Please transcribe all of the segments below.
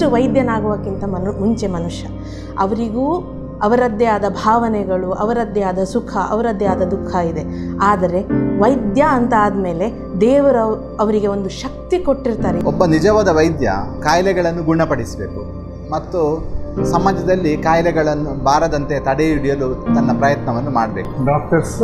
First ವೈದ್ಯನಾಗುವಕ್ಕಿಂತ Manu ಮುಂಚೆ ಮನುಷ್ಯ ಅವರಿಗೂ ಅವರದ್ದೇ ಆದ ಭಾವನೆಗಳು ಅವರದ್ದೇ ಆದ ಸುಖ ಅವರದ್ದೇ ಆದ ದುಃಖ ಇದೆ ಆದರೆ ವೈದ್ಯ ಅಂತ ಆದಮೇಲೆ ದೇವರು ಅವ್- ಅವರಿಗೆ ಒಂದು ಶಕ್ತಿ ಕೊಟ್ಟಿರ್ತಾರೆ ಒಬ್ಬ ನಿಜವಾದ ವೈದ್ಯ ಕಾಯಿಲೆಗಳನ್ನು ಗುಣಪಡಿಸಬೇಕು ಮತ್ತು ಸಮಾಜದಲ್ಲಿ ಕಾಯಿಲೆಗಳನ್ನು ಬಾರದಂತೆ ತಡೆ ಹಿಡಿಯಲು ತನ್ನ ಪ್ರಯತ್ನವನ್ನು ಮಾಡಬೇಕು ಡಾಕ್ಟರ್ಸ್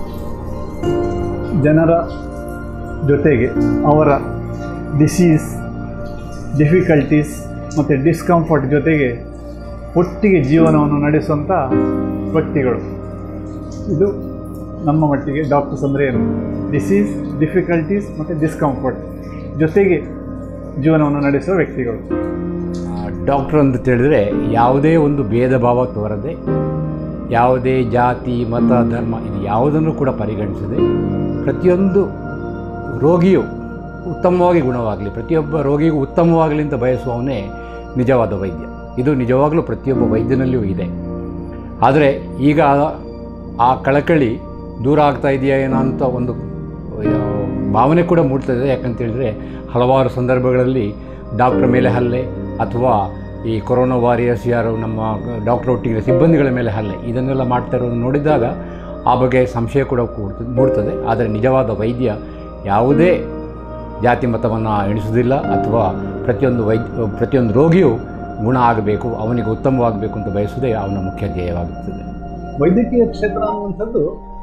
ಜನರ ಜೊತೆಗೆ ಅವರ ಡಿಸೀಸ್ ಡಿಫಿಕಲ್ಟೀಸ್ ಮತ್ತು ಡಿಸ್ಕಂಫರ್ಟ್ ಜೊತೆಗೆ ಒಟ್ಟಿಗೆ ಜೀವನವನ್ನು ನಡೆಸುವಂಥ ವ್ಯಕ್ತಿಗಳು ಇದು ನಮ್ಮ ಮಟ್ಟಿಗೆ ಡಾಕ್ಟರ್ಸ್ ಅಂದರೆ ಏನು ಡಿಸೀಸ್ ಡಿಫಿಕಲ್ಟೀಸ್ ಮತ್ತು ಡಿಸ್ಕಂಫರ್ಟ್ ಜೊತೆಗೆ ಜೀವನವನ್ನು ನಡೆಸುವ ವ್ಯಕ್ತಿಗಳು ಡಾಕ್ಟ್ರ್ ಅಂತ ಹೇಳಿದ್ರೆ ಯಾವುದೇ ಒಂದು ಭೇದ ಭಾವ ತೋರದೆ ಯಾವುದೇ ಜಾತಿ ಮತ ಧರ್ಮ ಇದು ಯಾವುದನ್ನು ಕೂಡ ಪರಿಗಣಿಸದೆ ಪ್ರತಿಯೊಂದು ರೋಗಿಯು ಉತ್ತಮವಾಗಿ ಗುಣವಾಗಲಿ ಪ್ರತಿಯೊಬ್ಬ ರೋಗಿಗೂ ಉತ್ತಮವಾಗಲಿ ಅಂತ ಬಯಸುವವನೇ ನಿಜವಾದ ವೈದ್ಯ ಇದು ನಿಜವಾಗಲೂ ಪ್ರತಿಯೊಬ್ಬ ವೈದ್ಯನಲ್ಲಿಯೂ ಇದೆ ಆದರೆ ಈಗ ಆ ಕಳಕಳಿ ದೂರ ಆಗ್ತಾ ಇದೆಯಾ ಏನೋ ಅಂತ ಒಂದು ಆ, ಭಾವನೆ ಕೂಡ ಮೂಡ್ತದೆ ಯಾಕಂತ ಹೇಳಿದ್ರೆ ಹಲವಾರು ಸಂದರ್ಭಗಳಲ್ಲಿ ಡಾಕ್ಟ್ರ್ ಮೇಲೆ ಹಲ್ಲೆ ಅಥವಾ ಈ ಕೊರೋನಾ ವಾರಿಯರ್ಸ್ ಯಾರು ನಮ್ಮ ಡಾಕ್ಟರ್ ಒಟ್ಟಿಗೆ ಸಿಬ್ಬಂದಿಗಳ ಮೇಲೆ ಹಲ್ಲೆ ಇದನ್ನೆಲ್ಲ ಮಾಡ್ತಾ ಇರೋದು ನೋಡಿದಾಗ ಆ ಬಗ್ಗೆ ಸಂಶಯ ಕೂಡ ಕೂಡ್ತದೆ ಮೂಡ್ತದೆ ಆದರೆ ನಿಜವಾದ ವೈದ್ಯ ಯಾವುದೇ ಜಾತಿ ಮತವನ್ನು ಎಣಿಸೋದಿಲ್ಲ ಅಥವಾ ಪ್ರತಿಯೊಂದು ವೈದ್ಯ ಪ್ರತಿಯೊಂದು ರೋಗಿಯು ಗುಣ ಆಗಬೇಕು ಅವನಿಗೆ ಉತ್ತಮವಾಗಬೇಕು ಅಂತ ಬಯಸುವುದೇ ಅವನ ಮುಖ್ಯ ಧ್ಯೇಯವಾಗುತ್ತದೆ ವೈದ್ಯಕೀಯ ಕ್ಷೇತ್ರ ಅನ್ನುವಂಥದ್ದು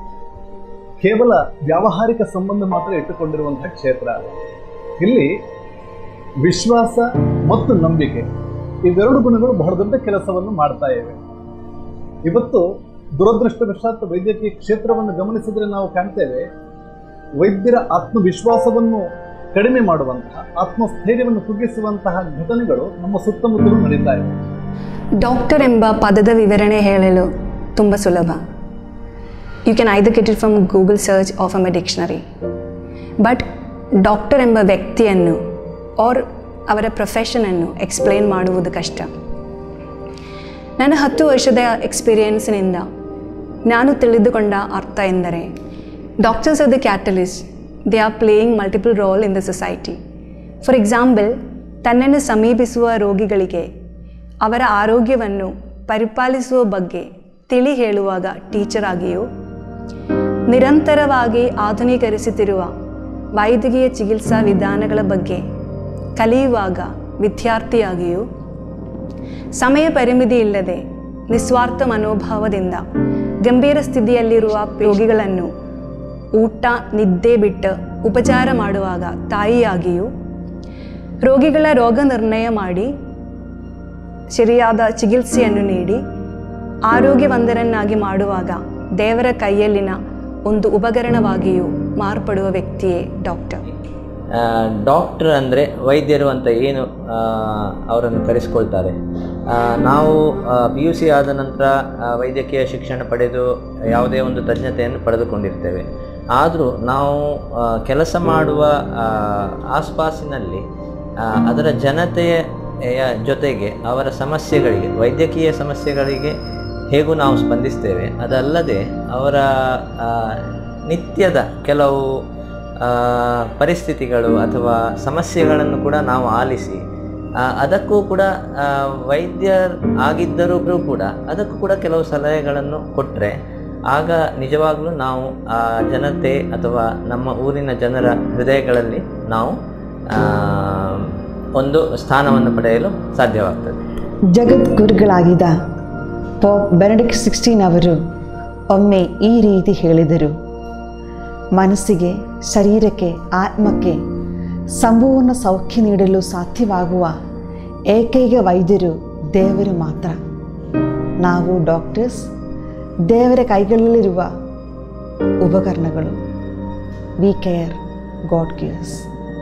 ಕೇವಲ ವ್ಯಾವಹಾರಿಕ ಸಂಬಂಧ ಮಾತ್ರ ಇಟ್ಟುಕೊಂಡಿರುವಂತಹ ಕ್ಷೇತ್ರ ಇಲ್ಲಿ ವಿಶ್ವಾಸ ಮತ್ತು ನಂಬಿಕೆ ಇವೆರಡು ಗುಣಗಳು ಬಹಳ ದೊಡ್ಡ ಕೆಲಸವನ್ನು ಮಾಡ್ತಾ ಇವೆ ಇವತ್ತು ದುರದೃಷ್ಟವಶಾತ್ ವೈದ್ಯಕೀಯ ಕ್ಷೇತ್ರವನ್ನು ಗಮನಿಸಿದರೆ ನಾವು ಕಾಣ್ತೇವೆ ವೈದ್ಯರ ಆತ್ಮವಿಶ್ವಾಸವನ್ನು ಕಡಿಮೆ ಮಾಡುವಂತಹ ಆತ್ಮಸ್ಥೈರ್ಯವನ್ನು ಕುಗ್ಗಿಸುವಂತಹ ಘಟನೆಗಳು ನಮ್ಮ ಸುತ್ತಮುತ್ತಲೂ ನಡೀತಾ ಇವೆ ಡಾಕ್ಟರ್ ಎಂಬ ಪದದ ವಿವರಣೆ ಹೇಳಲು ತುಂಬ ಸುಲಭ you can either get it from Google search of um a dictionary but doctor ಎಂಬ ವ್ಯಕ್ತಿಯನ್ನು ಆರ್ ಅವರ ಪ್ರೊಫೆಷನನ್ನು ಎಕ್ಸ್ಪ್ಲೇನ್ ಮಾಡುವುದು ಕಷ್ಟ ನನ್ನ ಹತ್ತು ವರ್ಷದ ಎಕ್ಸ್ಪೀರಿಯನ್ಸ್ನಿಂದ ನಾನು ತಿಳಿದುಕೊಂಡ ಅರ್ಥ ಎಂದರೆ doctors are the catalyst they are playing multiple role in the society for example ತನ್ನನ್ನು ಸಮೀಪಿಸುವ ರೋಗಿಗಳಿಗೆ ಅವರ ಆರೋಗ್ಯವನ್ನು ಪರಿಪಾಲಿಸುವ ಬಗ್ಗೆ ತಿಳಿ ಹೇಳುವಾಗ ಟೀಚರ್ ಆಗಿಯೂ ನಿರಂತರವಾಗಿ ಆಧುನೀಕರಿಸುತ್ತಿರುವ ವೈದ್ಯಕೀಯ ಚಿಕಿತ್ಸಾ ವಿಧಾನಗಳ ಬಗ್ಗೆ ಕಲಿಯುವಾಗ ವಿದ್ಯಾರ್ಥಿಯಾಗಿಯೂ ಸಮಯ ಪರಿಮಿತಿ ಇಲ್ಲದೆ ನಿಸ್ವಾರ್ಥ ಮನೋಭಾವದಿಂದ ಗಂಭೀರ ಸ್ಥಿತಿಯಲ್ಲಿರುವ ರೋಗಿಗಳನ್ನು ಊಟ ನಿದ್ದೆ ಬಿಟ್ಟು ಉಪಚಾರ ಮಾಡುವಾಗ ತಾಯಿಯಾಗಿಯೂ ರೋಗಿಗಳ ರೋಗ ನಿರ್ಣಯ ಮಾಡಿ ಸರಿಯಾದ ಚಿಕಿತ್ಸೆಯನ್ನು ನೀಡಿ ಆರೋಗ್ಯವಂತರನ್ನಾಗಿ ಮಾಡುವಾಗ ದೇವರ ಕೈಯಲ್ಲಿನ ಒಂದು ಉಪಕರಣವಾಗಿಯೂ ಮಾರ್ಪಡುವ ವ್ಯಕ್ತಿಯೇ ಡಾಕ್ಟರ್ ಡಾಕ್ಟರ್ ಅಂದರೆ ವೈದ್ಯರು ಅಂತ ಏನು ಆ, ಅವರನ್ನು ಕರೆಸ್ಕೊಳ್ತಾರೆ ಆ, ನಾವು ಪಿ ಯು ಸಿ ಆದ ನಂತರ ಆ, ವೈದ್ಯಕೀಯ ಶಿಕ್ಷಣ ಪಡೆದು ಯಾವುದೇ ಒಂದು ತಜ್ಞತೆಯನ್ನು ಪಡೆದುಕೊಂಡಿರ್ತೇವೆ ಆದರೂ ನಾವು ಆ, ಕೆಲಸ ಮಾಡುವ ಆ, ಆಸ್ಪಾಸಿನಲ್ಲಿ ಆ, ಅದರ ಜನತೆಯ ಜೊತೆಗೆ ಅವರ ಸಮಸ್ಯೆಗಳಿಗೆ ವೈದ್ಯಕೀಯ ಸಮಸ್ಯೆಗಳಿಗೆ ಹೇಗೂ ನಾವು ಸ್ಪಂದಿಸ್ತೇವೆ ಅದಲ್ಲದೆ ಅವರ ಆ, ನಿತ್ಯದ ಕೆಲವು ಆ, ಪರಿಸ್ಥಿತಿಗಳು ಅಥವಾ ಸಮಸ್ಯೆಗಳನ್ನು ಕೂಡ ನಾವು ಆಲಿಸಿ ಆ, ಅದಕ್ಕೂ ಕೂಡ ಆ, ವೈದ್ಯರ್ ಆಗಿದ್ದರೂ ಕೂಡ ಅದಕ್ಕೂ ಕೂಡ ಕೆಲವು ಸಲಹೆಗಳನ್ನು ಕೊಟ್ಟರೆ ಆಗ ನಿಜವಾಗ್ಲೂ ನಾವು ಆ ಜನತೆ ಅಥವಾ ನಮ್ಮ ಊರಿನ ಜನರ ಹೃದಯಗಳಲ್ಲಿ ನಾವು ಆ, ಒಂದು ಸ್ಥಾನವನ್ನು ಪಡೆಯಲು ಸಾಧ್ಯವಾಗ್ತದೆ ಜಗದ್ಗುರುಗಳಾಗಿದ್ದ ಪಾಪ್ ಬೆನಡಿಕ್ಟ್ ಸಿಕ್ಸ್ಟೀನ್ ಅವರು ಒಮ್ಮೆ ಈ ರೀತಿ ಹೇಳಿದರು ಮನಸ್ಸಿಗೆ ಶರೀರಕ್ಕೆ ಆತ್ಮಕ್ಕೆ ಸಂಪೂರ್ಣ ಸೌಖ್ಯ ನೀಡಲು ಸಾಧ್ಯವಾಗುವ ಏಕೈಕ ವೈದ್ಯರು ದೇವರು ಮಾತ್ರ ನಾವು ಡಾಕ್ಟರ್ಸ್ ದೇವರ ಕೈಗಳಲ್ಲಿರುವ ಉಪಕರಣಗಳು we care God cares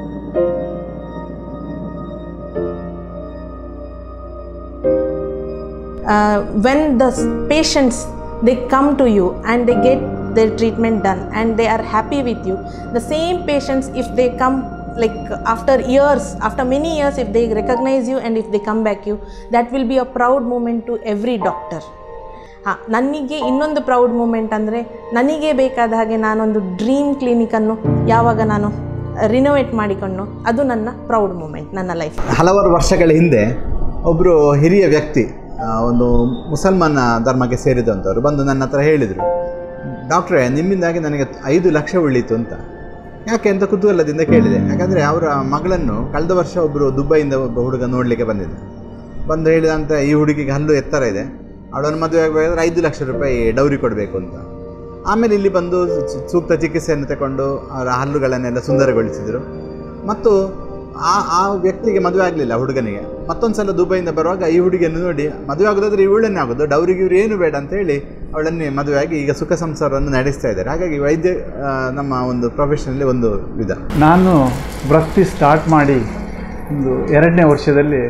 uh, when the s- patients they come to you and they get their treatment done and they are happy with you the same patients if they come like after years after many years if they recognize you and if they come back you that will be a proud moment to every doctor ಹಾಂ ನನಗೆ ಇನ್ನೊಂದು proud moment ಅಂದರೆ ನನಗೆ ಬೇಕಾದ ಹಾಗೆ ನಾನೊಂದು dream ಕ್ಲಿನಿಕನ್ನು ಯಾವಾಗ ನಾನು ರಿನೋವೇಟ್ ಮಾಡಿಕೊಂಡು ಅದು ನನ್ನ ಪ್ರೌಡ್ ಮೂಮೆಂಟ್ ನನ್ನ ಲೈಫ್ ಹಲವಾರು ವರ್ಷಗಳ ಹಿಂದೆ ಒಬ್ಬರು ಹಿರಿಯ ವ್ಯಕ್ತಿ ಆ, ಒಂದು ಮುಸಲ್ಮಾನ ಧರ್ಮಕ್ಕೆ ಸೇರಿದಂಥವ್ರು ಬಂದು ನನ್ನ ಹತ್ರ ಹೇಳಿದರು ಡಾಕ್ಟ್ರೇ ನಿಮ್ಮಿಂದಾಗಿ ನನಗೆ ಐದು ಲಕ್ಷ ಉಳೀತು ಅಂತ ಯಾಕೆ ಅಂತ ಕುತೂಹಲದಿಂದ ಕೇಳಿದೆ ಯಾಕಂದರೆ ಅವರ ಮಗಳನ್ನು ಕಳೆದ ವರ್ಷ ಒಬ್ಬರು ದುಬೈಯಿಂದ ಒಬ್ಬ ಹುಡುಗ ನೋಡಲಿಕ್ಕೆ ಬಂದಿದ್ದ ಬಂದು ಹೇಳಿದಂತೆ ಈ ಹುಡುಗಿಗೆ ಹಲ್ಲು ಎತ್ತರ ಇದೆ ಅವಳನ್ನು ಮದುವೆ ಆಗಬೇಕಾದ್ರೆ ಐದು ಲಕ್ಷ ರೂಪಾಯಿ ಡೌರಿ ಕೊಡಬೇಕು ಅಂತ ಆಮೇಲೆ ಇಲ್ಲಿ ಬಂದು ಸು- ಸೂಕ್ತ ಚಿಕಿತ್ಸೆಯನ್ನು ತಗೊಂಡು ಅವರ ಹಲ್ಲುಗಳನ್ನೆಲ್ಲ ಸುಂದರಗೊಳಿಸಿದರು ಮತ್ತು ಆ ಆ ವ್ಯಕ್ತಿಗೆ ಮದುವೆ ಆಗಲಿಲ್ಲ ಹುಡುಗನಿಗೆ ಮತ್ತೊಂದು ಸಲ ದುಬೈಯಿಂದ ಬರುವಾಗ ಈ ಹುಡುಗಿಯನ್ನು ನೋಡಿ ಮದುವೆ ಆಗೋದಾದ್ರೆ ಇವಳನ್ನೇ ಆಗೋದು ಡೌರಿಗೆ ಇವ್ರು ಏನು ಬೇಡ ಅಂತ ಹೇಳಿ ಅವಳನ್ನೇ ಮದುವೆ ಆಗಿ ಈಗ ಸುಖ ಸಂಸಾರವನ್ನು ನಡೆಸ್ತಾ ಇದ್ದಾರೆ ಹಾಗಾಗಿ ವೈದ್ಯ ಆ, ನಮ್ಮ ಒಂದು ಪ್ರೊಫೆಷನಲ್ಲಿ ಒಂದು ವಿಧ ನಾನು ವೃತ್ತಿ ಸ್ಟಾರ್ಟ್ ಮಾಡಿ ಒಂದು ಎರಡನೇ ವರ್ಷದಲ್ಲಿ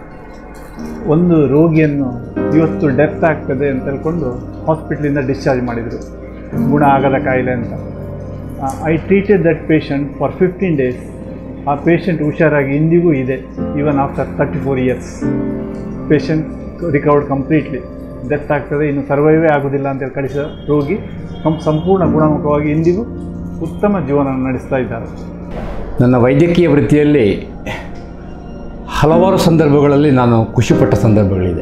ಒಂದು ರೋಗಿಯನ್ನು ಇವತ್ತು ಡೆತ್ ಆಗ್ತದೆ ಅಂತ ಹೇಳ್ಕೊಂಡು ಹಾಸ್ಪಿಟ್ಲಿಂದ ಡಿಸ್ಚಾರ್ಜ್ ಮಾಡಿದರು ಗುಣ ಆಗದ ಕಾಯಿಲೆ ಅಂತ I treated that patient for fifteen days ಆ ಪೇಷಂಟ್ ಹುಷಾರಾಗಿ ಇಂದಿಗೂ ಇದೆ even after thirty four years patient recovered completely death ಆಗ್ತದೆ ಇನ್ನು ಸರ್ವೈವೇ ಆಗೋದಿಲ್ಲ ಅಂತೇಳಿ ಕಳಿಸಿದ ರೋಗಿ ಕಂ ಸಂಪೂರ್ಣ ಗುಣಮುಖವಾಗಿ ಇಂದಿಗೂ ಉತ್ತಮ ಜೀವನ ನಡೆಸ್ತಾ ಇದ್ದಾರೆ ನನ್ನ ವೈದ್ಯಕೀಯ ವೃತ್ತಿಯಲ್ಲಿ ಹಲವಾರು ಸಂದರ್ಭಗಳಲ್ಲಿ ನಾನು ಖುಷಿಪಟ್ಟ ಸಂದರ್ಭಗಳಿದೆ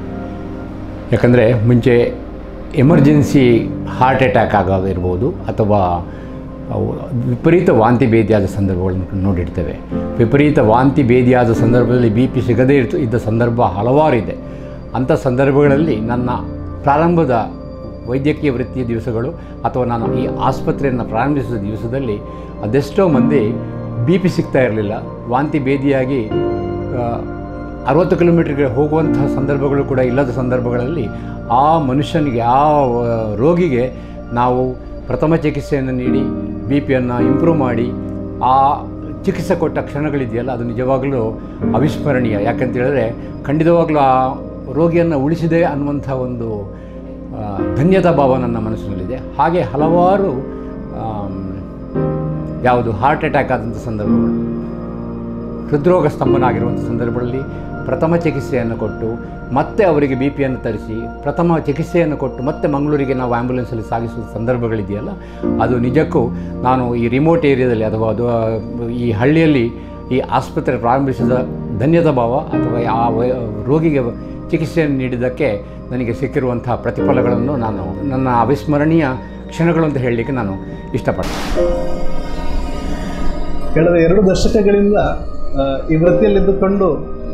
ಯಾಕಂದರೆ ಮುಂಚೆ ಎಮರ್ಜೆನ್ಸಿ ಹಾರ್ಟ್ ಅಟ್ಯಾಕ್ ಆಗೋದಿರ್ಬೋದು ಅಥವಾ ಅವು ವಿಪರೀತ ವಾಂತಿ ಭೇದಿಯಾದ ಸಂದರ್ಭಗಳನ್ನು ನೋಡಿರ್ತೇವೆ ವಿಪರೀತ ವಾಂತಿ ಭೇದಿಯಾದ ಸಂದರ್ಭದಲ್ಲಿ ಬಿ ಪಿ ಸಿಗದೇ ಇರ್ತ ಇದ್ದ ಸಂದರ್ಭ ಹಲವಾರು ಇದೆ ಅಂಥ ಸಂದರ್ಭಗಳಲ್ಲಿ ನನ್ನ ಪ್ರಾರಂಭದ ವೈದ್ಯಕೀಯ ವೃತ್ತಿಯ ದಿವಸಗಳು ಅಥವಾ ನಾನು ಈ ಆಸ್ಪತ್ರೆಯನ್ನು ಪ್ರಾರಂಭಿಸಿದ ದಿವಸದಲ್ಲಿ ಅದೆಷ್ಟೋ ಮಂದಿ ಬಿ ಪಿ ಸಿಗ್ತಾ ಇರಲಿಲ್ಲ ವಾಂತಿ ಭೇದಿಯಾಗಿ ಆ, ಅರವತ್ತು ಕಿಲೋಮೀಟ್ರಿಗೆ ಹೋಗುವಂತಹ ಸಂದರ್ಭಗಳು ಕೂಡ ಇಲ್ಲದ ಸಂದರ್ಭಗಳಲ್ಲಿ ಆ ಮನುಷ್ಯನಿಗೆ ಆ ಆ, ರೋಗಿಗೆ ನಾವು ಪ್ರಥಮ ಚಿಕಿತ್ಸೆಯನ್ನು ನೀಡಿ ಬಿ ಪಿಯನ್ನು ಇಂಪ್ರೂವ್ ಮಾಡಿ ಆ ಚಿಕಿತ್ಸೆ ಕೊಟ್ಟ ಕ್ಷಣಗಳಿದೆಯಲ್ಲ ಅದು ನಿಜವಾಗಲೂ ಅವಿಸ್ಮರಣೀಯ ಯಾಕಂತ ಹೇಳಿದ್ರೆ ಖಂಡಿತವಾಗ್ಲೂ ಆ ರೋಗಿಯನ್ನು ಉಳಿಸಿದೆ ಅನ್ನುವಂಥ ಒಂದು ಆ, ಧನ್ಯತಾ ಭಾವ ನನ್ನ ಮನಸ್ಸಿನಲ್ಲಿದೆ ಹಾಗೆ ಹಲವಾರು ಆಮ್, ಯಾವುದು ಹಾರ್ಟ್ ಅಟ್ಯಾಕ್ ಆದಂಥ ಸಂದರ್ಭಗಳು ಹೃದ್ರೋಗ ಸ್ತಂಭನಾಗಿರುವಂಥ ಸಂದರ್ಭಗಳಲ್ಲಿ ಪ್ರಥಮ ಚಿಕಿತ್ಸೆಯನ್ನು ಕೊಟ್ಟು ಮತ್ತೆ ಅವರಿಗೆ ಬಿ ಪಿಯನ್ನು ತರಿಸಿ ಪ್ರಥಮ ಚಿಕಿತ್ಸೆಯನ್ನು ಕೊಟ್ಟು ಮತ್ತೆ ಮಂಗಳೂರಿಗೆ ನಾವು ಆ್ಯಂಬುಲೆನ್ಸಲ್ಲಿ ಸಾಗಿಸುವ ಸಂದರ್ಭಗಳಿದೆಯಲ್ಲ ಅದು ನಿಜಕ್ಕೂ ನಾನು ಈ ರಿಮೋಟ್ ಏರಿಯಾದಲ್ಲಿ ಅಥವಾ ಅದು ಆ, ಈ ಹಳ್ಳಿಯಲ್ಲಿ ಈ ಆಸ್ಪತ್ರೆ ಪ್ರಾರಂಭಿಸಿದ ಧನ್ಯತಾ ಭಾವ ಅಥವಾ ಆ ವೈ- ರೋಗಿಗೆ ಚಿಕಿತ್ಸೆಯನ್ನು ನೀಡಿದ್ದಕ್ಕೆ ನನಗೆ ಸಿಕ್ಕಿರುವಂಥ ಪ್ರತಿಫಲಗಳನ್ನು ನಾನು ನನ್ನ ಅವಿಸ್ಮರಣೀಯ ಕ್ಷಣಗಳು ಅಂತ ಹೇಳಲಿಕ್ಕೆ ನಾನು ಇಷ್ಟಪಡ್ತೇನೆ ಕಳೆದ ಎರಡು ದಶಕಗಳಿಂದ ಆ, ಈ ವೃತ್ತಿಯಲ್ಲಿದ್ದುಕೊಂಡು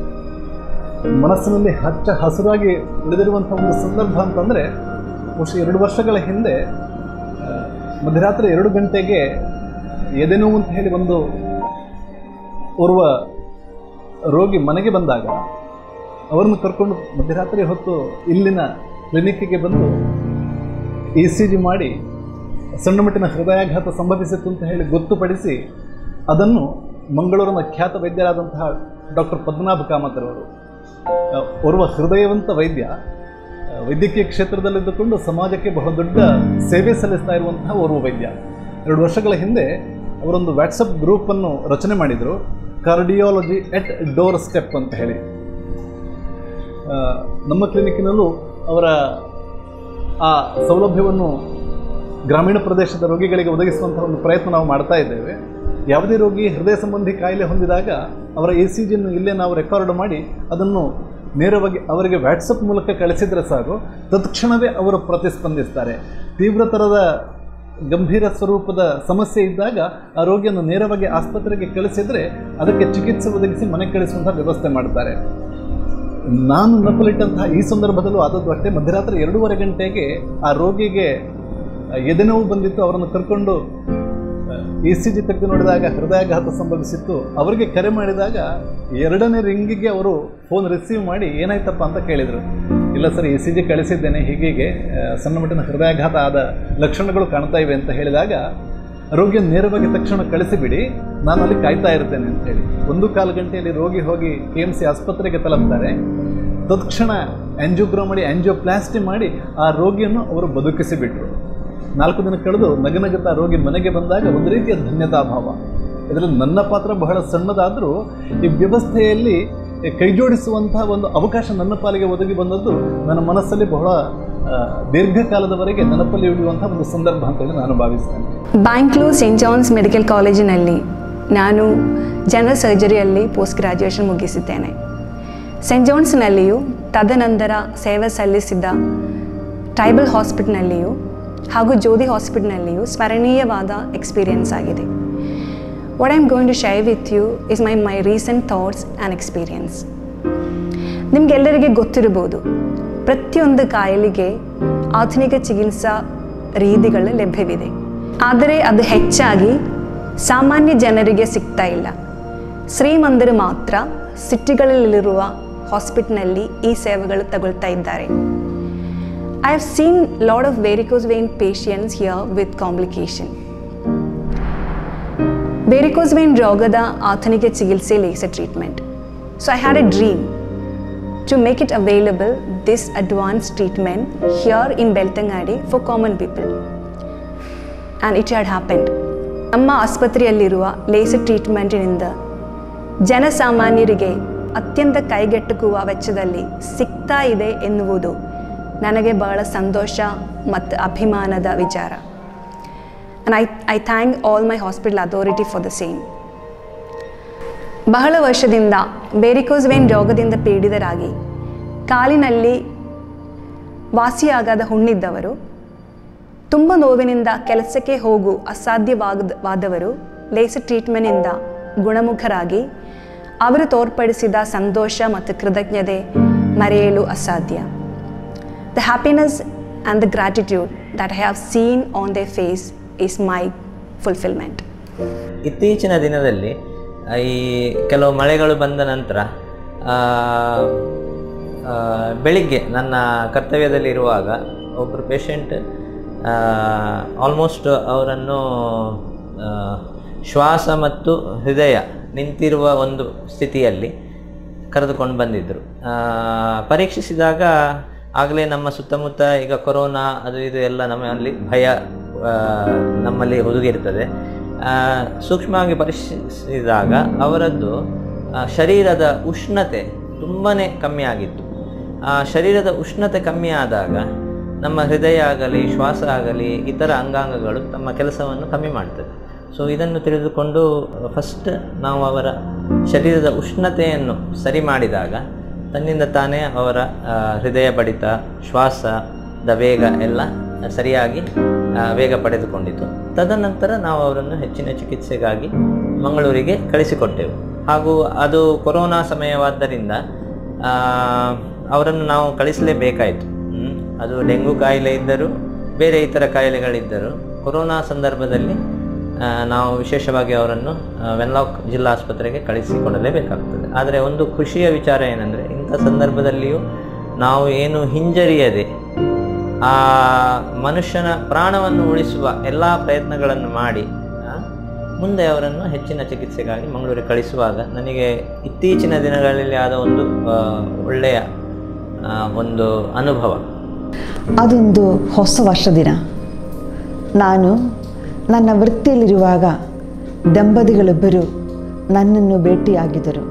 ಮನಸ್ಸಿನಲ್ಲಿ ಹಚ್ಚ ಹಸುರಾಗಿ ಉಳಿದಿರುವಂಥ ಒಂದು ಸಂದರ್ಭ ಅಂತಂದರೆ ಬಹುಶಃ ಎರಡು ವರ್ಷಗಳ ಹಿಂದೆ ಆ, ಮಧ್ಯರಾತ್ರಿ ಎರಡು ಗಂಟೆಗೆ ಎದೆನೋವು ಅಂತ ಹೇಳಿ ಒಂದು ಓರ್ವ ರೋಗಿ ಮನೆಗೆ ಬಂದಾಗ ಅವರನ್ನು ಕರ್ಕೊಂಡು ಮಧ್ಯರಾತ್ರಿ ಹೊತ್ತು ಇಲ್ಲಿನ ಕ್ಲಿನಿಕ್ಕಿಗೆ ಬಂದು ಇ ಸಿ ಜಿ ಮಾಡಿ ಸಣ್ಣ ಮಟ್ಟಿನ ಹೃದಯಾಘಾತ ಸಂಭವಿಸಿತ್ತು ಅಂತ ಹೇಳಿ ಗೊತ್ತುಪಡಿಸಿ ಅದನ್ನು ಮಂಗಳೂರಿನ ಖ್ಯಾತ ವೈದ್ಯರಾದಂತಹ ಡಾಕ್ಟರ್ ಪದ್ಮನಾಭ ಕಾಮತರವರು ಆ, ಓರ್ವ ಹೃದಯವಂತ ವೈದ್ಯ ಆ, ವೈದ್ಯಕೀಯ ಕ್ಷೇತ್ರದಲ್ಲಿದ್ದುಕೊಂಡು ಸಮಾಜಕ್ಕೆ ಬಹಳ ದೊಡ್ಡ ಸೇವೆ ಸಲ್ಲಿಸ್ತಾ ಇರುವಂತಹ ಓರ್ವ ವೈದ್ಯ ಎರಡು ವರ್ಷಗಳ ಹಿಂದೆ ಅವರೊಂದು ವಾಟ್ಸಪ್ ಗ್ರೂಪನ್ನು ರಚನೆ ಮಾಡಿದರು ಕಾರ್ಡಿಯಾಲಜಿ ಎಟ್ ಡೋರ್ ಸ್ಟೆಪ್ ಅಂತ ಹೇಳಿ ಆ, ನಮ್ಮ ಕ್ಲಿನಿಕ್ಕಿನಲ್ಲೂ ಅವರ ಆ ಸೌಲಭ್ಯವನ್ನು ಗ್ರಾಮೀಣ ಪ್ರದೇಶದ ರೋಗಿಗಳಿಗೆ ಒದಗಿಸುವಂಥ ಒಂದು ಪ್ರಯತ್ನ ನಾವು ಮಾಡ್ತಾ ಇದ್ದೇವೆ ಯಾವುದೇ ರೋಗಿ ಹೃದಯ ಸಂಬಂಧಿ ಕಾಯಿಲೆ ಹೊಂದಿದಾಗ ಅವರ ಎ ಸಿ ಜಿಯನ್ನು ಇಲ್ಲೇ ನಾವು ರೆಕಾರ್ಡ್ ಮಾಡಿ ಅದನ್ನು ನೇರವಾಗಿ ಅವರಿಗೆ ವ್ಯಾಟ್ಸಪ್ ಮೂಲಕ ಕಳಿಸಿದರೆ ಸಾಕು ತತ್ಕ್ಷಣವೇ ಅವರು ಪ್ರತಿಸ್ಪಂದಿಸ್ತಾರೆ ತೀವ್ರತರದ ಗಂಭೀರ ಸ್ವರೂಪದ ಸಮಸ್ಯೆ ಇದ್ದಾಗ ಆ ರೋಗಿಯನ್ನು ನೇರವಾಗಿ ಆಸ್ಪತ್ರೆಗೆ ಕಳಿಸಿದರೆ ಅದಕ್ಕೆ ಚಿಕಿತ್ಸೆ ಒದಗಿಸಿ ಮನೆಗೆ ಕಳಿಸುವಂಥ ವ್ಯವಸ್ಥೆ ಮಾಡ್ತಾರೆ ನಾನು ನಕಲಿಟ್ಟಂತಹ ಈ ಸಂದರ್ಭದಲ್ಲೂ ಆದದ್ದು ಅಷ್ಟೇ ಮಧ್ಯರಾತ್ರಿ ಎರಡೂವರೆ ಗಂಟೆಗೆ ಆ ರೋಗಿಗೆ ಎದೆನೋವು ಬಂದಿತ್ತು ಅವರನ್ನು ಕರ್ಕೊಂಡು ಇ ಸಿ ಜಿ ತೆಗೆದು ನೋಡಿದಾಗ ಹೃದಯಾಘಾತ ಸಂಭವಿಸಿತ್ತು ಅವರಿಗೆ ಕರೆ ಮಾಡಿದಾಗ ಎರಡನೇ ರಿಂಗಿಗೆ ಅವರು ಫೋನ್ ರಿಸೀವ್ ಮಾಡಿ ಏನಾಯ್ತಪ್ಪ ಅಂತ ಕೇಳಿದರು ಇಲ್ಲ ಸರ್ ಇ ಸಿ ಜಿ ಕಳಿಸಿದ್ದೇನೆ ಹೀಗೀಗೆ ಆ, ಸಣ್ಣ ಮಟ್ಟಿನ ಹೃದಯಾಘಾತ ಆದ ಲಕ್ಷಣಗಳು ಕಾಣ್ತಾ ಇವೆ ಅಂತ ಹೇಳಿದಾಗ ರೋಗಿಯನ್ನು ನೇರವಾಗಿ ತಕ್ಷಣ ಕಳಿಸಿಬಿಡಿ ನಾನು ಅಲ್ಲಿ ಕಾಯ್ತಾ ಇರ್ತೇನೆ ಅಂತ ಹೇಳಿ ಒಂದು ಕಾಲು ಗಂಟೆಯಲ್ಲಿ ರೋಗಿ ಹೋಗಿ ಕೆ ಎಮ್ ಸಿ ಆಸ್ಪತ್ರೆಗೆ ತಲುಪ್ತಾರೆ ತತ್ಕ್ಷಣ ಆಂಜಿಯೋಗ್ರಾಮ್ ಮಾಡಿ ಆಂಜಿಯೋಪ್ಲಾಸ್ಟಿ ಮಾಡಿ ಆ ರೋಗಿಯನ್ನು ಅವರು ಬದುಕಿಸಿಬಿಟ್ರು ನಾಲ್ಕು ದಿನ ಕಳೆದು ನಗನಗುತ್ತಾ ರೋಗಿ ಮನೆಗೆ ಬಂದಾಗ ಒಂದು ರೀತಿಯ ಧನ್ಯತಾ ಭಾವ ಇದರಲ್ಲಿ ನನ್ನ ಪಾತ್ರ ಬಹಳ ಸಣ್ಣದಾದರೂ ಈ ವ್ಯವಸ್ಥೆಯಲ್ಲಿ ಕೈಜೋಡಿಸುವಂತಹ ಒಂದು ಅವಕಾಶ ನನ್ನ ಪಾಲಿಗೆ ಒದಗಿ ಬಂದದ್ದು ನನ್ನ ಮನಸ್ಸಲ್ಲಿ ಬಹಳ ಆ, ದೀರ್ಘಕಾಲದವರೆಗೆ ನೆನಪಲ್ಲಿ ಉಳಿಯುವಂತಹ ಒಂದು ಸಂದರ್ಭ ಅಂತೇಳಿ ನಾನು ಭಾವಿಸ್ತೇನೆ ಬ್ಯಾಂಗ್ಳೂರ್ ಸೆಂಟ್ ಜಾನ್ಸ್ ಮೆಡಿಕಲ್ ಕಾಲೇಜಿನಲ್ಲಿ ನಾನು ಜನರಲ್ ಸರ್ಜರಿಯಲ್ಲಿ ಪೋಸ್ಟ್ ಗ್ರ್ಯಾಜುಯೇಷನ್ ಮುಗಿಸಿದ್ದೇನೆ ಸೆಂಟ್ ಜಾನ್ಸ್ನಲ್ಲಿಯೂ ತದನಂತರ ಸೇವೆ ಸಲ್ಲಿಸಿದ ಟ್ರೈಬಲ್ ಹಾಸ್ಪಿಟ್ಲ್ನಲ್ಲಿಯೂ ಹಾಗೂ ಜ್ಯೋತಿ ಹಾಸ್ಪಿಟ್ಲ್ನಲ್ಲಿಯೂ ಸ್ಮರಣೀಯವಾದ ಎಕ್ಸ್ಪೀರಿಯನ್ಸ್ ಆಗಿದೆ what I am going to share with you is my my recent thoughts and experience ನಿಮಗೆಲ್ಲರಿಗೆ ಗೊತ್ತಿರ್ಬೋದು ಪ್ರತಿಯೊಂದು ಕಾಯಿಲೆಗೆ ಆಧುನಿಕ ಚಿಕಿತ್ಸಾ ರೀತಿಗಳು ಲಭ್ಯವಿದೆ ಆದರೆ ಅದು ಹೆಚ್ಚಾಗಿ ಸಾಮಾನ್ಯ ಜನರಿಗೆ ಸಿಗ್ತಾ ಇಲ್ಲ ಶ್ರೀಮಂತರು ಮಾತ್ರ ಸಿಟಿಗಳಲ್ಲಿರುವ ಹಾಸ್ಪಿಟ್ಲ್ನಲ್ಲಿ ಈ ಸೇವೆಗಳು ತಗೊಳ್ತಾ ಇದ್ದಾರೆ I have seen lot of varicose vein patients here with complication varicose vein ರೋಗದ ಆಧುನಿಕ ಚಿಕಿತ್ಸೆ laser treatment so I had a dream to make it available this advanced treatment here in Beltangadi for common people. And it had happened. ನಮ್ಮ ಆಸ್ಪತ್ರೆಯಲ್ಲಿರುವ laser ಟ್ರೀಟ್ಮೆಂಟಿನಿಂದ ಜನಸಾಮಾನ್ಯರಿಗೆ ಅತ್ಯಂತ ಕೈಗೆಟುಕುವ ವೆಚ್ಚದಲ್ಲಿ ಸಿಗ್ತಾ ಇದೆ ಎನ್ನುವುದು ನನಗೆ ಬಹಳ ಸಂತೋಷ ಮತ್ತು ಅಭಿಮಾನದ ವಿಚಾರ and I I thank all my hospital authority for the same ಬಹಳ ವರ್ಷದಿಂದ ಬೇರಿಕೋಸ್ ವೇನ್ ರೋಗದಿಂದ ಪೀಡಿತರಾಗಿ ಕಾಲಿನಲ್ಲಿ ವಾಸಿಯಾಗದ ಹುಣ್ಣಿದ್ದವರು ತುಂಬ ನೋವಿನಿಂದ ಕೆಲಸಕ್ಕೆ ಹೋಗು ಅಸಾಧ್ಯವಾದ ವಾದವರು ಲೇಸರ್ ಟ್ರೀಟ್ಮೆಂಟ್ನಿಂದ ಗುಣಮುಖರಾಗಿ ಅವರು ತೋರ್ಪಡಿಸಿದ ಸಂತೋಷ ಮತ್ತು ಕೃತಜ್ಞತೆ ಮರೆಯಲು ಅಸಾಧ್ಯ the happiness and the gratitude that I have seen on the face is my fulfilment ಇತ್ತೀಚಿನ ದಿನದಲ್ಲಿ ಆ, ಈ ಕೆಲವು ಮಳೆಗಳು ಬಂದ ನಂತರ ಆ, ಆ, ಬೆಳಿಗ್ಗೆ ನನ್ನ ಕರ್ತವ್ಯದಲ್ಲಿರುವಾಗ ಒಬ್ಬರು ಪೇಷಂಟ್ ಆಲ್ಮೋಸ್ಟ್ ಅವರನ್ನು ಆ, ಶ್ವಾಸ ಮತ್ತು ಹೃದಯ ನಿಂತಿರುವ ಒಂದು ಸ್ಥಿತಿಯಲ್ಲಿ ಕರೆದುಕೊಂಡು ಬಂದಿದ್ದರು ಆ, ಪರೀಕ್ಷಿಸಿದಾಗ ಆಗಲೇ ನಮ್ಮ ಸುತ್ತಮುತ್ತ ಈಗ ಕೊರೋನಾ ಅದು ಇದು ಎಲ್ಲ ನಮ್ಮಲ್ಲಿ ಭಯ ಆ, ನಮ್ಮಲ್ಲಿ ಹುದುಗಿರ್ತದೆ ಆ, ಸೂಕ್ಷ್ಮವಾಗಿ ಪರಿಶೀಲಿಸಿದಾಗ ಅವರದ್ದು ಆ, ಶರೀರದ ಉಷ್ಣತೆ ತುಂಬಾ ಕಮ್ಮಿ ಆಗಿತ್ತು ಆ ಶರೀರದ ಉಷ್ಣತೆ ಕಮ್ಮಿ ಆದಾಗ ನಮ್ಮ ಹೃದಯ ಆಗಲಿ ಶ್ವಾಸ ಆಗಲಿ ಇತರ ಅಂಗಾಂಗಗಳು ತಮ್ಮ ಕೆಲಸವನ್ನು ಕಮ್ಮಿ ಮಾಡ್ತದೆ ಸೊ ಇದನ್ನು ತಿಳಿದುಕೊಂಡು ಫಸ್ಟ್ ನಾವು ಅವರ ಶರೀರದ ಉಷ್ಣತೆಯನ್ನು ಸರಿ ಮಾಡಿದಾಗ ತನ್ನಿಂದ ತಾನೇ ಅವರ ಆ, ಹೃದಯ ಬಡಿತ ಶ್ವಾಸದ ವೇಗ ಎಲ್ಲ ಸರಿಯಾಗಿ ಆ, ವೇಗ ಪಡೆದುಕೊಂಡಿತು ತದನಂತರ ನಾವು ಅವರನ್ನು ಹೆಚ್ಚಿನ ಚಿಕಿತ್ಸೆಗಾಗಿ ಮಂಗಳೂರಿಗೆ ಕಳಿಸಿಕೊಟ್ಟೆವು ಹಾಗೂ ಅದು ಕೊರೋನಾ ಸಮಯವಾದ್ದರಿಂದ ಆ, ಅವರನ್ನು ನಾವು ಕಳಿಸಲೇಬೇಕಾಯಿತು ಹ್ಮ್. ಅದು ಡೆಂಗು ಕಾಯಿಲೆ ಇದ್ದರೂ ಬೇರೆ ಇತರ ಕಾಯಿಲೆಗಳಿದ್ದರೂ ಕೊರೋನಾ ಸಂದರ್ಭದಲ್ಲಿ ಆ, ನಾವು ವಿಶೇಷವಾಗಿ ಅವರನ್ನು ಆ, ವೆನ್ಲಾಕ್ ಜಿಲ್ಲಾ ಆಸ್ಪತ್ರೆಗೆ ಕಳಿಸಿಕೊಡಲೇಬೇಕಾಗ್ತದೆ ಆದರೆ ಒಂದು ಖುಷಿಯ ವಿಚಾರ ಏನಂದರೆ ಇಂಥ ಸಂದರ್ಭದಲ್ಲಿಯೂ ನಾವು ಏನು ಹಿಂಜರಿಯದೆ ಆ ಮನುಷ್ಯನ ಪ್ರಾಣವನ್ನು ಉಳಿಸುವ ಎಲ್ಲ ಪ್ರಯತ್ನಗಳನ್ನು ಮಾಡಿ ಆ, ಮುಂದೆ ಅವರನ್ನು ಹೆಚ್ಚಿನ ಚಿಕಿತ್ಸೆಗಾಗಿ ಮಂಗಳೂರಿಗೆ ಕಳಿಸುವಾಗ ನನಗೆ ಇತ್ತೀಚಿನ ದಿನಗಳಲ್ಲಿ ಆದ ಒಂದು ಆ, ಒಳ್ಳೆಯ ಆ, ಒಂದು ಅನುಭವ ಅದೊಂದು ಹೊಸ ವರ್ಷ ದಿನ ನಾನು ನನ್ನ ವೃತ್ತಿಯಲ್ಲಿರುವಾಗ ದಂಪತಿಗಳಿಬ್ಬರು ನನ್ನನ್ನು ಭೇಟಿಯಾಗಿದ್ದರು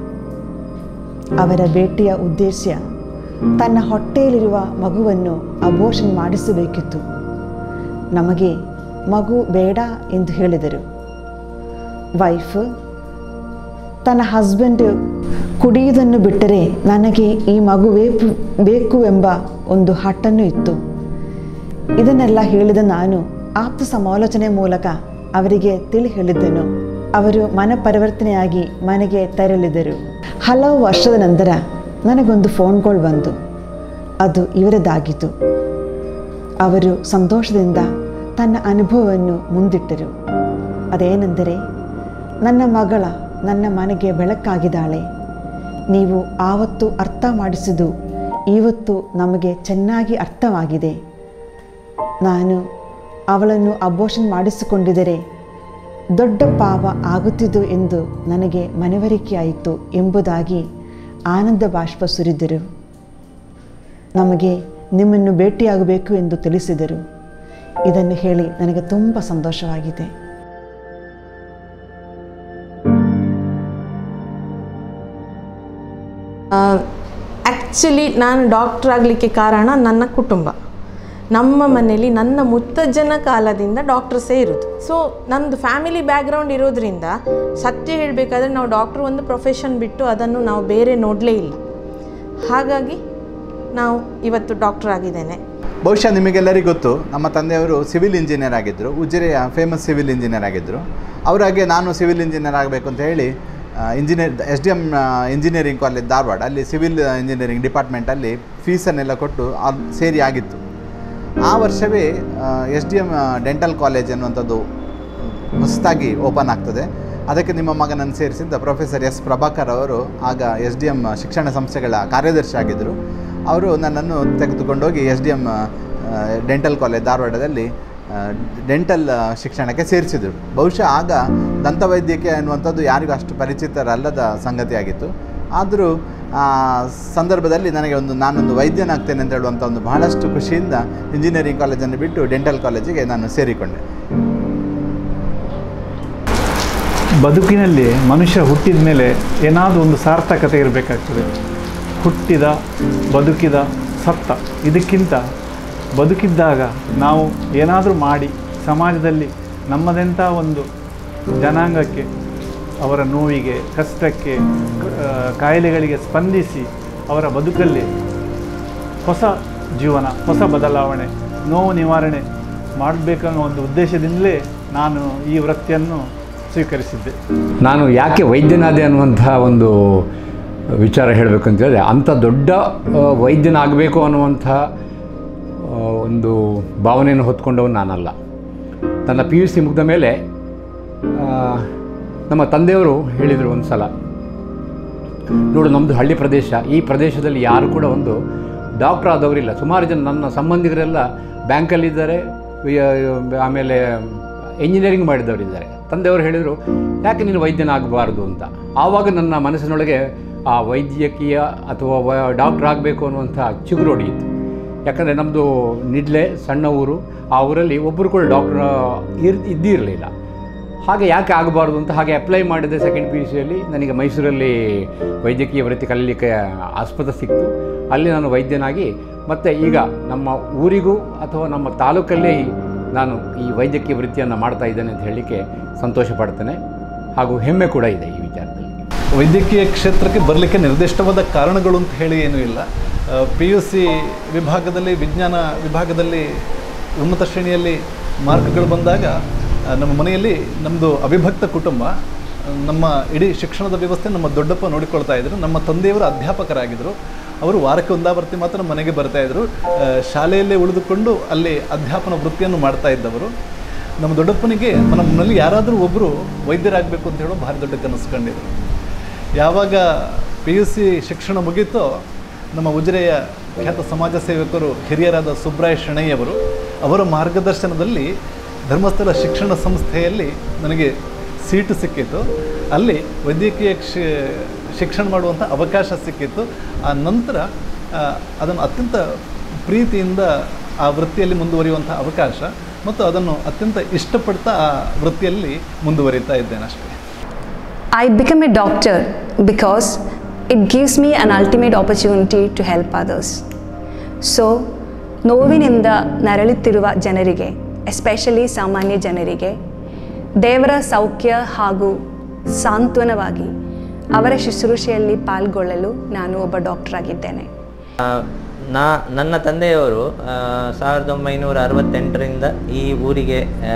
ಅವರ ಭೇಟಿಯ ಉದ್ದೇಶ ತನ್ನ ಹೊಟ್ಟೆಯಲ್ಲಿರುವ ಮಗುವನ್ನು ಅಬೋಷನ್ ಮಾಡಿಸಬೇಕಿತ್ತು ನಮಗೆ ಮಗು ಬೇಡ ಎಂದು ಹೇಳಿದರು ವೈಫ್ ತನ್ನ ಹಸ್ಬೆಂಡ್ ಕುಡಿಯುವುದನ್ನು ಬಿಟ್ಟರೆ ನನಗೆ ಈ ಮಗು ಬೇಕು ಬೇಕು ಎಂಬ ಒಂದು ಹಟ್ಟನ್ನು ಇತ್ತು ಇದನ್ನೆಲ್ಲ ಹೇಳಿದ ನಾನು ಆಪ್ತ ಸಮಾಲೋಚನೆ ಮೂಲಕ ಅವರಿಗೆ ತಿಳಿ ಹೇಳಿದ್ದೆನು ಅವರು ಮನ ಪರಿವರ್ತನೆಯಾಗಿ ಮನೆಗೆ ತೆರಳಿದರು ಹಲವು ವರ್ಷದ ನಂತರ ನನಗೊಂದು ಫೋನ್ ಕಾಲ್ ಬಂತು ಅದು ಇವರದಾಗಿತ್ತು ಅವರು ಸಂತೋಷದಿಂದ ತನ್ನ ಅನುಭವವನ್ನು ಮುಂದಿಟ್ಟರು ಅದೇನೆಂದರೆ ನನ್ನ ಮಗಳ ನನ್ನ ಮನೆಗೆ ಬೆಳಕಾಗಿದ್ದಾಳೆ ನೀವು ಆವತ್ತು ಅರ್ಥ ಮಾಡಿಸಿದ್ದು ಇವತ್ತು ನಮಗೆ ಚೆನ್ನಾಗಿ ಅರ್ಥವಾಗಿದೆ ನಾನು ಅವಳನ್ನು ಅಬೋಷನ್ ಮಾಡಿಸಿಕೊಂಡಿದ್ದರೆ ದೊಡ್ಡ ಪಾಪ ಆಗುತ್ತಿದ್ದು ಎಂದು ನನಗೆ ಮನವರಿಕೆಯಾಯಿತು ಎಂಬುದಾಗಿ ಆನಂದ ಬಾಷ್ಪ ಸುರಿದರು ನಮಗೆ ನಿಮ್ಮನ್ನು ಭೇಟಿಯಾಗಬೇಕು ಎಂದು ತಿಳಿಸಿದರು ಇದನ್ನು ಹೇಳಿ ನನಗೆ ತುಂಬ ಸಂತೋಷವಾಗಿದೆ ಆ್ಯಕ್ಚುಲಿ ನಾನು ಡಾಕ್ಟ್ರ್ ಆಗಲಿಕ್ಕೆ ಕಾರಣ ನನ್ನ ಕುಟುಂಬ ನಮ್ಮ ಮನೆಯಲ್ಲಿ ನನ್ನ ಮುತ್ತಜ್ಜನ ಕಾಲದಿಂದ ಡಾಕ್ಟರ್ಸೇ ಇರೋದು ಸೊ ನಮ್ಮದು ಫ್ಯಾಮಿಲಿ ಬ್ಯಾಕ್ಗ್ರೌಂಡ್ ಇರೋದ್ರಿಂದ ಸತ್ಯ ಹೇಳಬೇಕಾದ್ರೆ ನಾವು ಡಾಕ್ಟ್ರ್ ಒಂದು ಪ್ರೊಫೆಷನ್ ಬಿಟ್ಟು ಅದನ್ನು ನಾವು ಬೇರೆ ನೋಡಲೇ ಇಲ್ಲ ಹಾಗಾಗಿ ನಾವು ಇವತ್ತು ಡಾಕ್ಟರ್ ಆಗಿದ್ದೇನೆ ಬಹುಶಃ ನಿಮಗೆಲ್ಲರಿಗೂ ಗೊತ್ತು ನಮ್ಮ ತಂದೆಯವರು ಸಿವಿಲ್ ಇಂಜಿನಿಯರ್ ಆಗಿದ್ದರು ಉಜಿರೆಯ ಫೇಮಸ್ ಸಿವಿಲ್ ಇಂಜಿನಿಯರ್ ಆಗಿದ್ದರು ಅವರಾಗೆ ನಾನು ಸಿವಿಲ್ ಇಂಜಿನಿಯರ್ ಆಗಬೇಕು ಅಂತ ಹೇಳಿ engineer S D M engineering college Dharwad ಅಲ್ಲಿ ಸಿವಿಲ್ ಇಂಜಿನಿಯರಿಂಗ್ ಡಿಪಾರ್ಟ್ಮೆಂಟಲ್ಲಿ ಫೀಸನ್ನೆಲ್ಲ ಕೊಟ್ಟು ಅಲ್ಲಿ ಸೇರಿ ಆಗಿತ್ತು ಆ ವರ್ಷವೇ S D M dental college ಅನ್ನುವಂಥದ್ದು ಹೊಸದಾಗಿ ಓಪನ್ ಆಗ್ತದೆ ಅದಕ್ಕೆ ನಿಮ್ಮ ಮಗನನ್ನು ಸೇರಿಸಿದ್ದ ಪ್ರೊಫೆಸರ್ ಎಸ್ ಪ್ರಭಾಕರ್ ಅವರು ಆಗ ಎಸ್ ಡಿ ಎಮ್ ಶಿಕ್ಷಣ ಸಂಸ್ಥೆಗಳ ಕಾರ್ಯದರ್ಶಿ ಆಗಿದ್ದರು ಅವರು ನನ್ನನ್ನು ತೆಗೆದುಕೊಂಡೋಗಿ S D M dental college ಧಾರವಾಡದಲ್ಲಿ ಡೆಂಟಲ್ ಶಿಕ್ಷಣಕ್ಕೆ ಸೇರಿಸಿದರು ಬಹುಶಃ ಆಗ ದಂತವೈದ್ಯಕೀಯ ಅನ್ನುವಂಥದ್ದು ಯಾರಿಗೂ ಅಷ್ಟು ಪರಿಚಿತರಲ್ಲದ ಸಂಗತಿಯಾಗಿತ್ತು ಆದರೂ ಆ ಸಂದರ್ಭದಲ್ಲಿ ನನಗೆ ಒಂದು ನಾನೊಂದು ವೈದ್ಯನಾಗ್ತೇನೆ ಅಂತ ಹೇಳುವಂಥ ಒಂದು ಬಹಳಷ್ಟು ಖುಷಿಯಿಂದ ಇಂಜಿನಿಯರಿಂಗ್ ಕಾಲೇಜನ್ನು ಬಿಟ್ಟು ಡೆಂಟಲ್ ಕಾಲೇಜಿಗೆ ನಾನು ಸೇರಿಕೊಂಡೆ ಬದುಕಿನಲ್ಲಿ ಮನುಷ್ಯ ಹುಟ್ಟಿದ ಮೇಲೆ ಏನಾದರೂ ಒಂದು ಸಾರ್ಥಕತೆ ಇರಬೇಕಾಗ್ತದೆ ಹುಟ್ಟಿದ ಬದುಕಿದ ಸತ್ತ ಇದಕ್ಕಿಂತ ಬದುಕಿದ್ದಾಗ ನಾವು ಏನಾದರೂ ಮಾಡಿ ಸಮಾಜದಲ್ಲಿ ನಮ್ಮದೆಂಥ ಒಂದು ಜನಾಂಗಕ್ಕೆ ಅವರ ನೋವಿಗೆ ಕಷ್ಟಕ್ಕೆ ಆ, ಕಾಯಿಲೆಗಳಿಗೆ ಸ್ಪಂದಿಸಿ ಅವರ ಬದುಕಲ್ಲಿ ಹೊಸ ಜೀವನ ಹೊಸ ಬದಲಾವಣೆ ನೋವು ನಿವಾರಣೆ ಮಾಡಬೇಕನ್ನೋ ಒಂದು ಉದ್ದೇಶದಿಂದಲೇ ನಾನು ಈ ವೃತ್ತಿಯನ್ನು ಸ್ವೀಕರಿಸಿದ್ದೆ ನಾನು ಯಾಕೆ ವೈದ್ಯನಾದೆ ಅನ್ನುವಂಥ ಒಂದು ವಿಚಾರ ಹೇಳಬೇಕು ಅಂತ ಹೇಳಿದ್ರೆ ಅಂಥ ದೊಡ್ಡ ಆ, ವೈದ್ಯನಾಗಬೇಕು ಅನ್ನುವಂಥ ಆ, ಒಂದು ಭಾವನೆಯನ್ನು ಹೊತ್ಕೊಂಡವನು ನಾನಲ್ಲ ನನ್ನ ಪಿ ಯು ಸಿ ಮುಗಿದ ಮೇಲೆ ಆ, ನಮ್ಮ ತಂದೆಯವರು ಹೇಳಿದರು ಒಂದು ಸಲ ನೋಡು ನಮ್ಮದು ಹಳ್ಳಿ ಪ್ರದೇಶ ಈ ಪ್ರದೇಶದಲ್ಲಿ ಯಾರು ಕೂಡ ಒಂದು ಡಾಕ್ಟರ್ ಆದವರಿಲ್ಲ ಸುಮಾರು ಜನ ನನ್ನ ಸಂಬಂಧಿಕರೆಲ್ಲ ಬ್ಯಾಂಕಲ್ಲಿದ್ದಾರೆ ವಿ- ಆಮೇಲೆ ಇಂಜಿನಿಯರಿಂಗ್ ಮಾಡಿದವರಿದ್ದಾರೆ ತಂದೆಯವರು ಹೇಳಿದರು ಯಾಕೆ ನೀನು ವೈದ್ಯನಾಗಬಾರ್ದು ಅಂತ ಆವಾಗ ನನ್ನ ಮನಸ್ಸಿನೊಳಗೆ ಆ ವೈದ್ಯಕೀಯ ಅಥವಾ ವ ಡಾಕ್ಟರ್ ಆಗಬೇಕು ಅನ್ನುವಂಥ ಚಿಗುರು ಹೊಡೆಯಿತು ಯಾಕಂದರೆ ನಮ್ಮದು ನಿಡ್ಲೆ ಸಣ್ಣ ಊರು ಆ ಊರಲ್ಲಿ ಒಬ್ಬರು ಕೂಡ ಡಾಕ್ಟ್ರ್ ಇರ್ ಇದ್ದಿರಲಿಲ್ಲ ಹಾಗೆ ಯಾಕೆ ಆಗಬಾರ್ದು ಅಂತ ಹಾಗೆ ಅಪ್ಲೈ ಮಾಡಿದೆ ಸೆಕೆಂಡ್ ಪಿ ಯು ಸಿಯಲ್ಲಿ ನನಗೆ ಮೈಸೂರಲ್ಲಿ ವೈದ್ಯಕೀಯ ವೃತ್ತಿ ಕಲೀಲಿಕ್ಕೆ ಆಸ್ಪದ ಸಿಕ್ತು ಅಲ್ಲಿ ನಾನು ವೈದ್ಯನಾಗಿ ಮತ್ತು ಈಗ ನಮ್ಮ ಊರಿಗೂ ಅಥವಾ ನಮ್ಮ ತಾಲೂಕಲ್ಲೇ ನಾನು ಈ ವೈದ್ಯಕೀಯ ವೃತ್ತಿಯನ್ನು ಮಾಡ್ತಾ ಇದ್ದೇನೆ ಅಂತ ಹೇಳಲಿಕ್ಕೆ ಸಂತೋಷ ಪಡ್ತೇನೆ ಹಾಗೂ ಹೆಮ್ಮೆ ಕೂಡ ಇದೆ ಈ ವಿಚಾರದಲ್ಲಿ ವೈದ್ಯಕೀಯ ಕ್ಷೇತ್ರಕ್ಕೆ ಬರಲಿಕ್ಕೆ ನಿರ್ದಿಷ್ಟವಾದ ಕಾರಣಗಳು ಅಂತ ಹೇಳಿ ಏನೂ ಇಲ್ಲ ಪಿ ಯು ಸಿ ವಿಭಾಗದಲ್ಲಿ ವಿಜ್ಞಾನ ವಿಭಾಗದಲ್ಲಿ ಉನ್ನತ ಶ್ರೇಣಿಯಲ್ಲಿ ಮಾರ್ಕ್ಗಳು ಬಂದಾಗ ಆ, ನಮ್ಮ ಮನೆಯಲ್ಲಿ ನಮ್ಮದು ಅವಿಭಕ್ತ ಕುಟುಂಬ ನಮ್ಮ ಇಡೀ ಶಿಕ್ಷಣದ ವ್ಯವಸ್ಥೆ ನಮ್ಮ ದೊಡ್ಡಪ್ಪ ನೋಡಿಕೊಳ್ತಾ ಇದ್ರು ನಮ್ಮ ತಂದೆಯವರು ಅಧ್ಯಾಪಕರಾಗಿದ್ದರು ಅವರು ವಾರಕ್ಕೆ ಒಂದಾವರ್ತಿ ಮಾತ್ರ ಮನೆಗೆ ಬರ್ತಾ ಇದ್ರು ಆ, ಶಾಲೆಯಲ್ಲೇ ಉಳಿದುಕೊಂಡು ಅಲ್ಲಿ ಅಧ್ಯಾಪನ ವೃತ್ತಿಯನ್ನು ಮಾಡ್ತಾ ಇದ್ದವರು ನಮ್ಮ ದೊಡ್ಡಪ್ಪನಿಗೆ ನಮ್ಮಲ್ಲಿ ಯಾರಾದರೂ ಒಬ್ಬರು ವೈದ್ಯರಾಗಬೇಕು ಅಂತ ಹೇಳೋ ಭಾರಿ ದೊಡ್ಡ ಕನಸು ಕಂಡಿದ್ರು ಯಾವಾಗ ಪಿ ಯು ಸಿ ಶಿಕ್ಷಣ ಮುಗೀತೋ ನಮ್ಮ ಉಜಿರೆಯ ಖ್ಯಾತ ಸಮಾಜ ಸೇವಕರು ಹಿರಿಯರಾದ ಸುಬ್ರಾಯ ಶೆಣೈಯವರು ಅವರ ಮಾರ್ಗದರ್ಶನದಲ್ಲಿ ಧರ್ಮಸ್ಥಳ ಶಿಕ್ಷಣ ಸಂಸ್ಥೆಯಲ್ಲಿ ನನಗೆ ಸೀಟು ಸಿಕ್ಕಿತ್ತು ಅಲ್ಲಿ ವೈದ್ಯಕೀಯ ಕ್ಷ ಶಿಕ್ಷಣ ಮಾಡುವಂಥ ಅವಕಾಶ ಸಿಕ್ಕಿತ್ತು ಆ ನಂತರ ಆ, ಅದನ್ನು ಅತ್ಯಂತ ಪ್ರೀತಿಯಿಂದ ಆ ವೃತ್ತಿಯಲ್ಲಿ ಮುಂದುವರಿಯುವಂಥ ಅವಕಾಶ ಮತ್ತು ಅದನ್ನು ಅತ್ಯಂತ ಇಷ್ಟಪಡ್ತಾ ಆ ವೃತ್ತಿಯಲ್ಲಿ ಮುಂದುವರಿತಾ ಇದ್ದೇನೆ ಅಷ್ಟೇ I become a doctor because it gives me an ultimate opportunity to help others. So ನೋವಿನಿಂದ ನರಳುತ್ತಿರುವ ಜನರಿಗೆ ಎಸ್ಪೆಷಲಿ ಸಾಮಾನ್ಯ ಜನರಿಗೆ ದೇವರ ಸೌಖ್ಯ ಹಾಗೂ ಸಾಂತ್ವನವಾಗಿ ಅವರ ಶುಶ್ರೂಷೆಯಲ್ಲಿ ಪಾಲ್ಗೊಳ್ಳಲು ನಾನು ಒಬ್ಬ ಡಾಕ್ಟರ್ ಆಗಿದ್ದೇನೆ ಆ, ನಾ ನನ್ನ ತಂದೆಯವರು ಆ, ಸಾವಿರದ ಒಂಬೈನೂರ ಅರವತ್ತೆಂಟರಿಂದ ಈ ಊರಿಗೆ ಆ,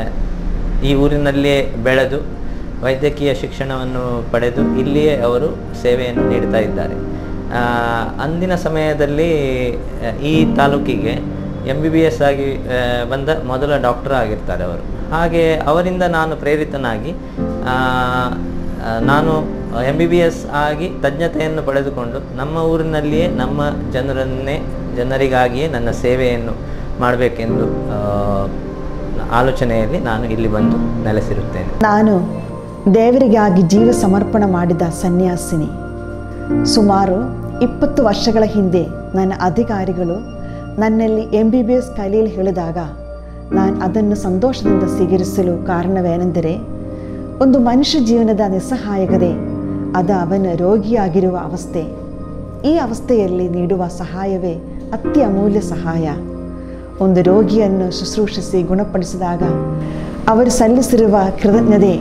ಈ ಊರಿನಲ್ಲಿಯೇ ಬೆಳೆದು ವೈದ್ಯಕೀಯ ಶಿಕ್ಷಣವನ್ನು ಪಡೆದು ಇಲ್ಲಿಯೇ ಅವರು ಸೇವೆಯನ್ನು ನೀಡ್ತಾ ಇದ್ದಾರೆ ಆ, ಅಂದಿನ ಸಮಯದಲ್ಲಿ ಆ, ಈ ತಾಲೂಕಿಗೆ ಎಮ್ ಬಿ ಬಿ ಎಸ್ ಆಗಿ ಆ, ಬಂದ ಮೊದಲ ಡಾಕ್ಟರ್ ಆಗಿರ್ತಾರೆ ಅವರು ಹಾಗೆ ಅವರಿಂದ ನಾನು ಪ್ರೇರಿತನಾಗಿ ಆ, ಆ, ನಾನು ಎಮ್ ಬಿ ಬಿ ಎಸ್ ಆಗಿ ತಜ್ಞತೆಯನ್ನು ಪಡೆದುಕೊಂಡು ನಮ್ಮ ಊರಿನಲ್ಲಿಯೇ ನಮ್ಮ ಜನರನ್ನೇ ಜನರಿಗಾಗಿಯೇ ನನ್ನ ಸೇವೆಯನ್ನು ಮಾಡಬೇಕೆಂದು ಆ, ಆಲೋಚನೆಯಲ್ಲಿ ನಾನು ಇಲ್ಲಿ ಬಂದು ನೆಲೆಸಿರುತ್ತೇನೆ ನಾನು ದೇವರಿಗಾಗಿ ಜೀವ ಸಮರ್ಪಣೆ ಮಾಡಿದ ಸನ್ಯಾಸಿನಿ ಸುಮಾರು ಇಪ್ಪತ್ತು ವರ್ಷಗಳ ಹಿಂದೆ ನನ್ನ ಅಧಿಕಾರಿಗಳು ನನ್ನಲ್ಲಿ ಎಂ ಬಿ ಬಿ ಎಸ್ ಕಲಿಯಲು ಹೇಳಿದಾಗ ನಾನು ಅದನ್ನು ಸಂತೋಷದಿಂದ ಸ್ವೀಕರಿಸಲು ಕಾರಣವೇನೆಂದರೆ ಒಂದು ಮನುಷ್ಯ ಜೀವನದ ನಿಸ್ಸಹಾಯಕತೆ ಅದು ಅವನ ರೋಗಿಯಾಗಿರುವ ಅವಸ್ಥೆ ಈ ಅವಸ್ಥೆಯಲ್ಲಿ ನೀಡುವ ಸಹಾಯವೇ ಅತಿ ಅಮೂಲ್ಯ ಸಹಾಯ ಒಂದು ರೋಗಿಯನ್ನು ಶುಶ್ರೂಷಿಸಿ ಗುಣಪಡಿಸಿದಾಗ ಅವರು ಸಲ್ಲಿಸಿರುವ ಕೃತಜ್ಞತೆ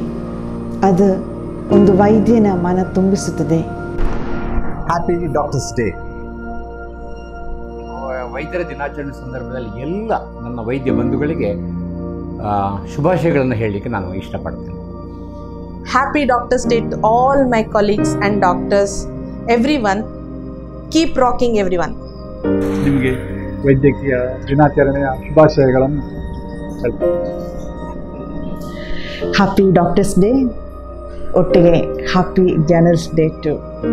ಅದು ಒಂದು ವೈದ್ಯನ ಮನ ತುಂಬಿಸುತ್ತದೆ ಹ್ಯಾಪಿ ಡಾಕ್ಟರ್ಸ್ ಡೇ ವೈದ್ಯರ ದಿನಾಚರಣೆ ಸಂದರ್ಭದಲ್ಲಿ ಎಲ್ಲ ನನ್ನ ವೈದ್ಯ ಬಂಧುಗಳಿಗೆ ಆ, ಶುಭಾಶಯಗಳನ್ನು ಹೇಳಲಿಕ್ಕೆ ನಾನು ಇಷ್ಟಪಡ್ತೇನೆ Happy Doctors Day to all my colleagues and doctors, everyone. Keep rocking, everyone. ನಿಮಗೆ ವೈದ್ಯಕೀಯ ದಿನಾಚರಣೆಯ ಶುಭಾಶಯಗಳನ್ನು ಹೇಳ್ತೇನೆ ಹ್ಯಾಪಿ ಡಾಕ್ಟರ್ಸ್ ಡೇ ಒಟ್ಟಿಗೆ happy generals day to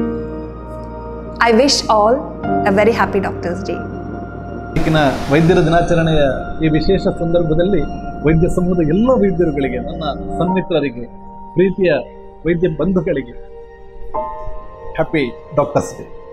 I wish all a very happy Doctor's Day. ಈಗಿನ ವೈದ್ಯರ ದಿನಾಚರಣೆಯ ಈ ವಿಶೇಷ ಸಂದರ್ಭದಲ್ಲಿ ವೈದ್ಯ ಸಮೂಹದ ಎಲ್ಲ ವೈದ್ಯರುಗಳಿಗೆ ನನ್ನ ಸನ್ಮಿತ್ರರಿಗೆ ಪ್ರೀತಿಯ ವೈದ್ಯ ಬಂಧುಗಳಿಗೆ ಹ್ಯಾಪಿ ಡಾಕ್ಟರ್ಸ್ ಡೇ